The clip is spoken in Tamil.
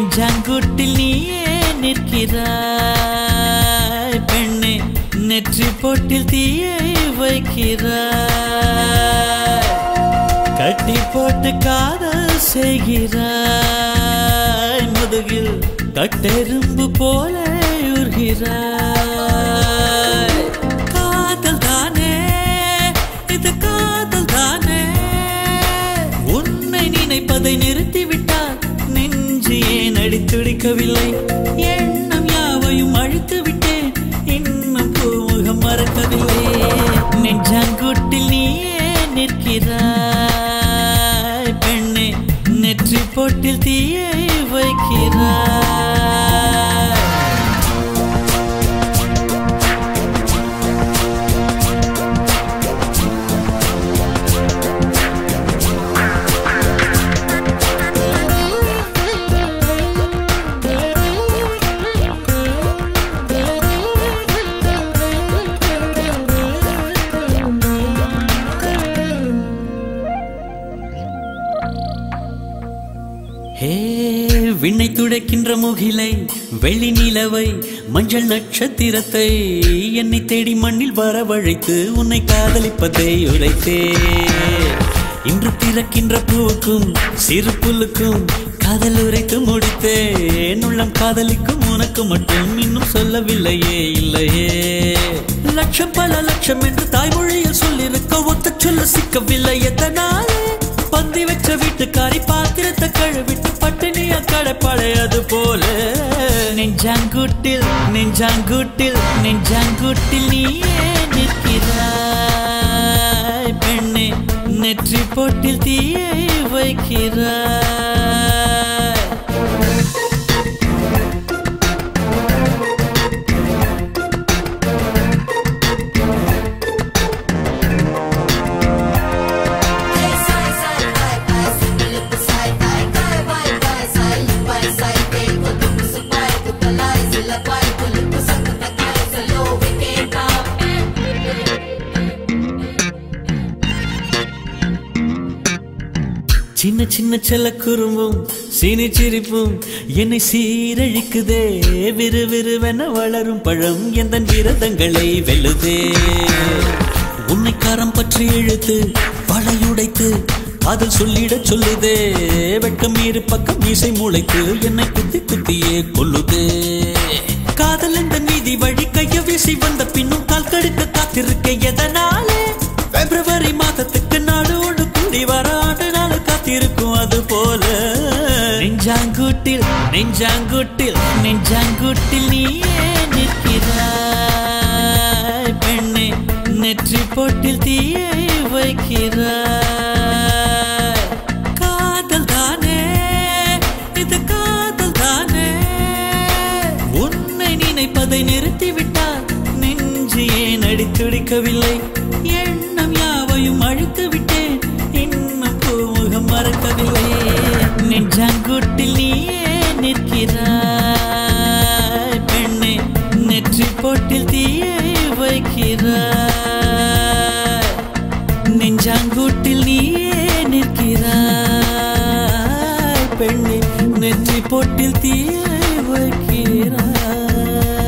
நெஞ்சாங்குட்டில் நீயே நிற்கிறாய் பெண்ணே நெற்றி பொட்டில் தீயை வைக்கிறாய் கட்டி போட்டு காதல் செய்கிறாய் முதுகில் கட்டெரும்பு போல உருகிறாய் காதல் தானே இது காதல் தானே உன்னை நினைப்பதை நிறுத்திவிட்டால் நெஞ்சு ஏன் அடித்துடிக்கவில்லை எண்ணம் யாவையும் அழித்து விட்டேன் இன்னும் பூமுகம் மறக்கவில்லை நெஞ்சாங்குட்டில் நீயே நிற்கிறாய் பெண்ணே நெற்றி பொட்டில் தீயை வைக்கிறாய் ஹே விண்ணை துடைக்கின்ற முகிலை வெள்ளி நிலவை மஞ்சள் நட்சத்திரத்தை என்னை தேடி மண்ணில் வரவழைத்து உன்னை காதலிப்பதை உரைத்தே இன்று பிறக்கின்ற பூவுக்கும் சிறு புல்லுக்கும் காதல் உரைத்து முடித்தேன் உள்ளம் காதலிக்கும் உனக்கு மட்டும் இன்னும் சொல்லவில்லையே இல்லையே லட்சம் பல லட்சம் என்று தாய்மொழியில் சொல்லிருக்க ஒத்த சொல்ல சிக்கவில்லை எத்தனாலே பந்தி வச்ச வீட்டுக்காரி பாத்திரத்தை கழுவிட்டு பட்டினிய கடப்படையது போல நெஞ்சாங்குட்டில் நெஞ்சாங்குட்டில் நெஞ்சாங்குட்டில் நீயே நிற்கிறாய் பெண்ணே நெற்றி பொட்டில் தீயை வைக்கிறாய் சின்ன சின்ன செல்ல குறும்பும் சீனி சிரிப்பும் என்னை சீரழிக்குதே விறு விறுவென வளரும் பழம் எந்த விரதங்களை வெல்லுதே உன்னை கரம் பற்றி இழுத்து வளையுடைத்து காதல் சொல்லிடச் சொல்லுதே வெட்கம் இரு பக்கம் மீசை முளைத்து என்னை குத்தி குத்தியே கொல்லுதே காதல் என்ற நீதி வழி கைய வீசி வந்த பின்னும் கால் கடுக்க காத்திருக்க எதனாலே பிப்ரவரி மாதத்துக்கு நாடு ஒன்று கூடி வர ஆண்டு நாள் காத்திருக்கும் அது போல நெஞ்சாங்குட்டில் நெஞ்சாங்குட்டில் நெஞ்சாங்குட்டில் நீயே நிற்கிறாய் பெண்ணே நெற்றி பொட்டில் தீயை வைக்கிறாய் காதல் தானே இது காதல் தானே உன்னை நினைப்பதை நிறுத்திவிட்டால் நெஞ்சு ஏன் அடித்துடிக்கவில்லை எண்ணம் யாவையும் அழித்து விட்டேன் இன்னும் பூமுகம் மறக்கவில்லை நெஞ்சாங்குட்டில் நீயே நிற்கிறாய் பெண்ணே நெற்றி பொட்டில் தீயை வைக்கிறாய் நெஞ்சாங்குட்டில் நீயே நிற்கிறாய் பெண்ணே நெற்றி பொட்டில் தீயை வைக்கிறாய்